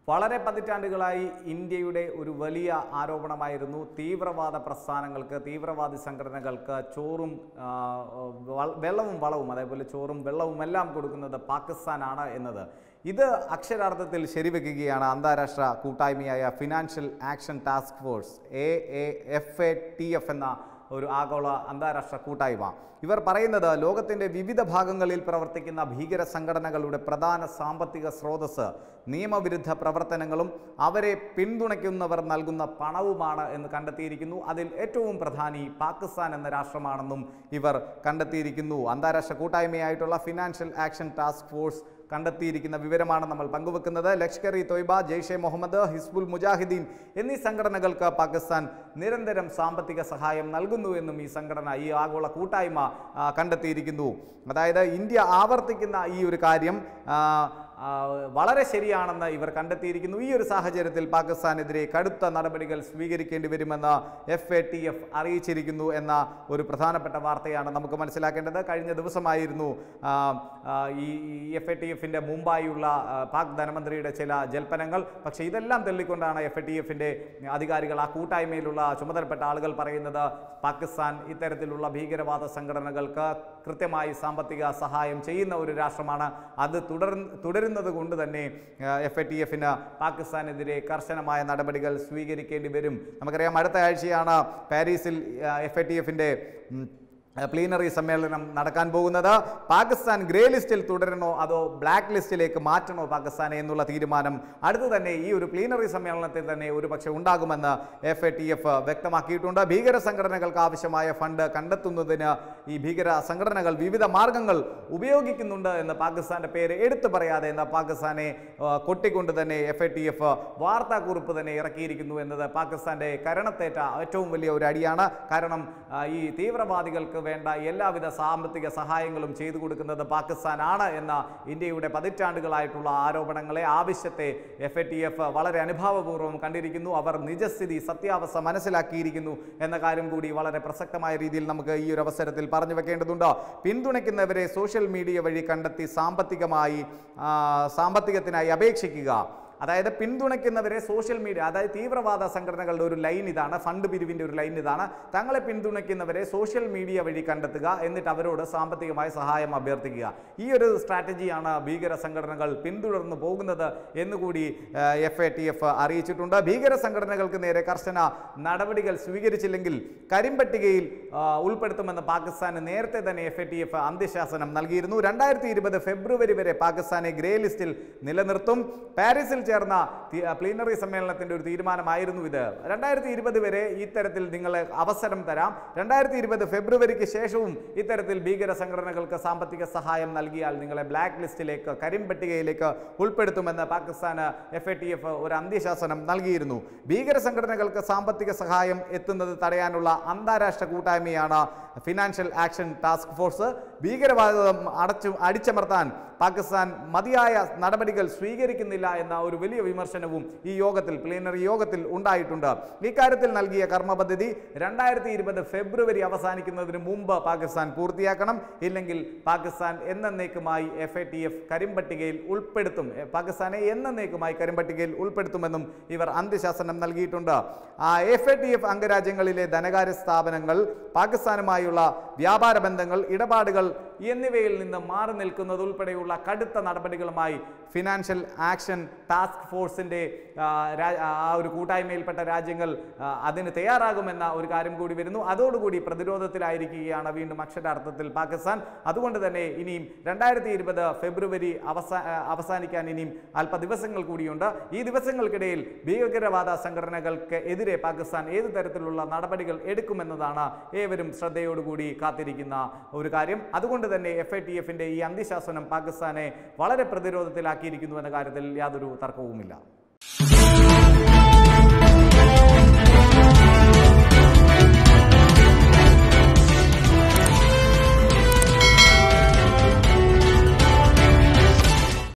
വളരെ പതിറ്റാണ്ടുകളായി ഇന്ത്യയുടെ ഒരു വലിയ ആരോപണമായിരുന്നു തീവ്രവാദ പ്രസ്ഥാനങ്ങൾക്ക് തീവ്രവാദി സംഘടനകൾക്ക് ചോറും ആ, വ- വെള്ളവും വളവും അതേപോലെ ചോറും വെള്ളവും എല്ലാം കൊടുക്കുന്നത് പാകിസ്ഥാനാണ് എന്നത് ഇത് അക്ഷരാർത്ഥത്തിൽ ശരിവെക്കുകയാണ് അന്താരാഷ്ട്ര കൂട്ടായ്മയായ financial action task force A A F A T F എന്ന ഒരു ആഗോള അന്താരാഷ്ട്ര കൂട്ടായ്മ ഇവർ പറയുന്നത് ലോകത്തിൻ്റെ വിവിധ ഭാഗങ്ങളിൽ പ്രവർത്തിക്കുന്ന ഭീകര സംഘടനകളുടെ പ്രധാന സാമ്പത്തിക സ്രോതസ് നിയമവിരുദ്ധ പ്രവർത്തനങ്ങളും അവരെ പിന്തുണയ്ക്കുന്നവർ നൽകുന്ന പണവുമാണ് എന്ന് കണ്ടെത്തിയിരിക്കുന്നു അതിൽ ഏറ്റവും പ്രധാനി പാകിസ്ഥാൻ എന്ന രാഷ്ട്രമാണെന്നും ഇവർ കണ്ടെത്തിയിരിക്കുന്നു അന്താരാഷ്ട്ര കൂട്ടായ്മയായിട്ടുള്ള ഫിനാൻഷ്യൽ ആക്ഷൻ ടാസ്ക് ഫോഴ്സ് കണ്ടെത്തിയിരിക്കുന്ന വിവരമാണ് നമ്മൾ പങ്കുവെക്കുന്നത് ലഷ്കർ ഇ തൊയ്ബ ജെയ്ഷെ മുഹമ്മദ് ഹിസ്ബുൽ മുജാഹിദീൻ എന്നീ സംഘടനകൾക്ക് പാകിസ്ഥാൻ നിരന്തരം സാമ്പത്തിക സഹായം നൽകുന്നു എന്നും ഈ സംഘടന ഈ ആഗോള കൂട്ടായ്മ ആ, കണ്ടെത്തിയിരിക്കുന്നു അതായത് ഇന്ത്യ ആവർത്തിക്കുന്ന ഈ ഒരു കാര്യം ആ, ആ, വളരെ ശരിയാണെന്ന് ഇവർ കണ്ടെത്തിയിരിക്കുന്നു ഈ ഒരു സാഹചര്യത്തിൽ പാകിസ്ഥാനെതിരെ കടുത്ത നടപടികൾ സ്വീകരിക്കേണ്ടി വരുമെന്ന് എഫ് എ ടി എഫ് അറിയിച്ചിരിക്കുന്നു എന്ന ഒരു പ്രധാനപ്പെട്ട വാർത്തയാണ് നമുക്ക് മനസ്സിലാക്കേണ്ടത് കഴിഞ്ഞ ദിവസമായിരുന്നു ആ, ആ, ഈ എഫ് എ ടി എഫിൻ്റെ മുമ്പായുള്ള ആ, പാക് ധനമന്ത്രിയുടെ ചില ജൽപ്പനങ്ങൾ പക്ഷേ ഇതെല്ലാം തള്ളിക്കൊണ്ടാണ് എഫ് എ ടി എഫിൻ്റെ അധികാരികൾ ആ കൂട്ടായ്മയിലുള്ള ചുമതലപ്പെട്ട ആളുകൾ പറയുന്നത് പാകിസ്ഥാൻ ഇത്തരത്തിലുള്ള ഭീകരവാദ സംഘടനകൾക്ക് കൃത്യമായി സാമ്പത്തിക സഹായം ചെയ്യുന്ന ഒരു രാഷ്ട്രമാണ് അത് തുടർ തുടരുന്നത് കൊണ്ട് തന്നെ എഫ് എ ടി എഫിന് പാകിസ്ഥാനെതിരെ കർശനമായ നടപടികൾ സ്വീകരിക്കേണ്ടി വരും നമുക്കറിയാം അടുത്ത ആഴ്ചയാണ് പാരീസിൽ എഫ് എ ടി എഫിൻ്റെ പ്ലീനറി സമ്മേളനം നടക്കാൻ പോകുന്നത് പാകിസ്ഥാൻ ഗ്രേ ലിസ്റ്റിൽ തുടരണോ അതോ ബ്ലാക്ക് ലിസ്റ്റിലേക്ക് മാറ്റണോ പാകിസ്ഥാനെ എന്നുള്ള തീരുമാനം അടുത്ത് തന്നെ ഈ ഒരു പ്ലീനറി സമ്മേളനത്തിൽ തന്നെ ഒരുപക്ഷെ ഉണ്ടാകുമെന്ന് എഫ് എ ടി എഫ് വ്യക്തമാക്കിയിട്ടുണ്ട് ഭീകര സംഘടനകൾക്ക് ആവശ്യമായ ഫണ്ട് കണ്ടെത്തുന്നതിന് ഈ ഭീകര സംഘടനകൾ വിവിധ മാർഗങ്ങൾ ഉപയോഗിക്കുന്നുണ്ട് എന്ന് പാകിസ്ഥാന്റെ പേര് എടുത്തു പറയാതെ എന്ന പാകിസ്ഥാനെ ആ, കൊട്ടിക്കൊണ്ട് തന്നെ എഫ് എ ടി എഫ് വാർത്താക്കുറിപ്പ് തന്നെ ഇറക്കിയിരിക്കുന്നു എന്നത് പാകിസ്ഥാന്റെ കരണത്തേറ്റ ഏറ്റവും വലിയ ഒരു അടിയാണ് കാരണം ആ, ഈ തീവ്രവാദികൾക്ക് വേണ്ട എല്ലാവിധ സാമ്പത്തിക സഹായങ്ങളും ചെയ്തു കൊടുക്കുന്നത് പാകിസ്ഥാനാണ് എന്ന ഇന്ത്യയുടെ പതിറ്റാണ്ടുകളായിട്ടുള്ള ആരോപണങ്ങളെ ആവശ്യത്തെ എഫ് എ ടി എഫ് വളരെ അനുഭാവപൂർവ്വം കണ്ടിരിക്കുന്നു അവർ നിജസ്ഥിതി സത്യാവസ്ഥ മനസ്സിലാക്കിയിരിക്കുന്നു എന്ന കാര്യം കൂടി വളരെ പ്രസക്തമായ രീതിയിൽ നമുക്ക് ഈ ഒരു അവസരത്തിൽ പറഞ്ഞു വെക്കേണ്ടതുണ്ട് പിന്തുണയ്ക്കുന്നവരെ സോഷ്യൽ മീഡിയ വഴി കണ്ടെത്തി സാമ്പത്തികമായി ആ, സാമ്പത്തികത്തിനായി അപേക്ഷിക്കുക അതായത് പിന്തുണയ്ക്കുന്നവരെ സോഷ്യൽ മീഡിയ അതായത് തീവ്രവാദ സംഘടനകളുടെ ഒരു ലൈൻ ഇതാണ് ഫണ്ട് പിരിവിൻ്റെ ഒരു ലൈൻ ഇതാണ് തങ്ങളെ പിന്തുണയ്ക്കുന്നവരെ സോഷ്യൽ മീഡിയ വഴി കണ്ടെത്തുക എന്നിട്ട് അവരോട് സാമ്പത്തികമായ സഹായം അഭ്യർത്ഥിക്കുക ഈ ഒരു സ്ട്രാറ്റജിയാണ് ഭീകര സംഘടനകൾ പിന്തുടർന്നു പോകുന്നത് എന്നുകൂടി എഫ് എ ടി എഫ് അറിയിച്ചിട്ടുണ്ട് ഭീകര സംഘടനകൾക്ക് നേരെ കർശന നടപടികൾ സ്വീകരിച്ചില്ലെങ്കിൽ കരിമ്പട്ടികയിൽ ആ, ഉൾപ്പെടുത്തുമെന്ന് പാകിസ്ഥാന് നേരത്തെ തന്നെ എഫ് എ ടി എഫ് അന്ത്യശാസനം നൽകിയിരുന്നു രണ്ടായിരത്തി ഇരുപത് ഫെബ്രുവരി വരെ പാകിസ്ഥാനെ ഗ്രേ ലിസ്റ്റിൽ നിലനിർത്തും പാരീസിൽ ചേർന്ന തി- പ്ലീനറി സമ്മേളനത്തിന്റെ ഒരു തീരുമാനമായിരുന്നു ഇത് രണ്ടായിരത്തി ഇരുപത് വരെ ഇത്തരത്തിൽ നിങ്ങൾ അവസരം തരാം രണ്ടായിരത്തി ഇരുപത് ഫെബ്രുവരിക്ക് ശേഷവും ഇത്തരത്തിൽ ഭീകര സംഘടനകൾക്ക് സാമ്പത്തിക സഹായം നൽകിയാൽ നിങ്ങളെ ബ്ലാക്ക് ലിസ്റ്റിലേക്ക് കരിമ്പട്ടികയിലേക്ക് ഉൾപ്പെടുത്തുമെന്ന് പാകിസ്ഥാന് എഫ് എ ടി എഫ് ഒരു അന്ത്യശാസനം നൽകിയിരുന്നു ഭീകര സംഘടനകൾക്ക് സാമ്പത്തിക സഹായം എത്തുന്നത് തടയാനുള്ള അന്താരാഷ്ട്ര കൂട്ടായ്മയാണ് ഫിനാൻഷ്യൽ ആക്ഷൻ ടാസ്ക് ഫോഴ്സ് ഭീകരവാദം അടച്ചു അടിച്ചമർത്താൻ പാകിസ്ഥാൻ മതിയായ നടപടികൾ സ്വീകരിക്കുന്നില്ല എന്ന ഒരു വലിയ വിമർശനവും ഈ യോഗത്തിൽ പ്ലീനറി യോഗത്തിൽ ഉണ്ടായിട്ടുണ്ട് ഇക്കാര്യത്തിൽ നൽകിയ കർമ്മ പദ്ധതി രണ്ടായിരത്തി ഇരുപത് ഫെബ്രുവരി അവസാനിക്കുന്നതിന് മുമ്പ് പാകിസ്ഥാൻ പൂർത്തിയാക്കണം ഇല്ലെങ്കിൽ പാകിസ്ഥാൻ എന്നേക്കുമായി എഫ് എ ടി എഫ് കരിമ്പട്ടികയിൽ ഉൾപ്പെടുത്തും എ, പാകിസ്ഥാനെ എന്നേക്കുമായി കരിമ്പട്ടികയിൽ ഉൾപ്പെടുത്തുമെന്നും ഇവർ അന്ത്യശാസനം നൽകിയിട്ടുണ്ട് എഫ് എ ടി എഫ് അംഗരാജ്യങ്ങളിലെ ധനകാര്യ സ്ഥാപനങ്ങൾ പാകിസ്ഥാനുമായുള്ള വ്യാപാര ബന്ധങ്ങൾ ഇടപാടുകൾ എന്നിവയിൽ നിന്ന് മാറി നിൽക്കുന്നത് ഉൾപ്പെടെയുള്ള കടുത്ത നടപടികളുമായി ഫിനാൻഷ്യൽ ആക്ഷൻ ടാസ്ക് ഫോഴ്സിൻ്റെ ആ ഒരു കൂട്ടായ്മയിൽപ്പെട്ട രാജ്യങ്ങൾ ആ, അതിന് തയ്യാറാകുമെന്ന ഒരു കാര്യം കൂടി വരുന്നു അതോടുകൂടി പ്രതിരോധത്തിലായിരിക്കുകയാണ് വീണ്ടും അക്ഷരാർത്ഥത്തിൽ പാകിസ്ഥാൻ അതുകൊണ്ട് തന്നെ ഇനിയും രണ്ടായിരത്തി ഇരുപത് ഫെബ്രുവരി അവസാ ആ, അവസാനിക്കാൻ ഇനിയും അല്പ ദിവസങ്ങൾ കൂടിയുണ്ട് ഈ ദിവസങ്ങൾക്കിടയിൽ ഭീകരവാദ സംഘടനകൾക്ക് എതിരെ പാകിസ്ഥാൻ ഏത് തരത്തിലുള്ള നടപടികൾ എടുക്കുമെന്നതാണ് ഏവരും ശ്രദ്ധയോടുകൂടി കാത്തിരിക്കുന്ന ഒരു കാര്യം അതുകൊണ്ട് തന്നെ എഫ് ഐ ടി എഫിന്റെ ഈ അന്ത്യശാസനം പാകിസ്ഥാനെ വളരെ പ്രതിരോധത്തിലാക്കിയിരിക്കുന്നു എന്ന കാര്യത്തിൽ യാതൊരു തർക്കവുമില്ല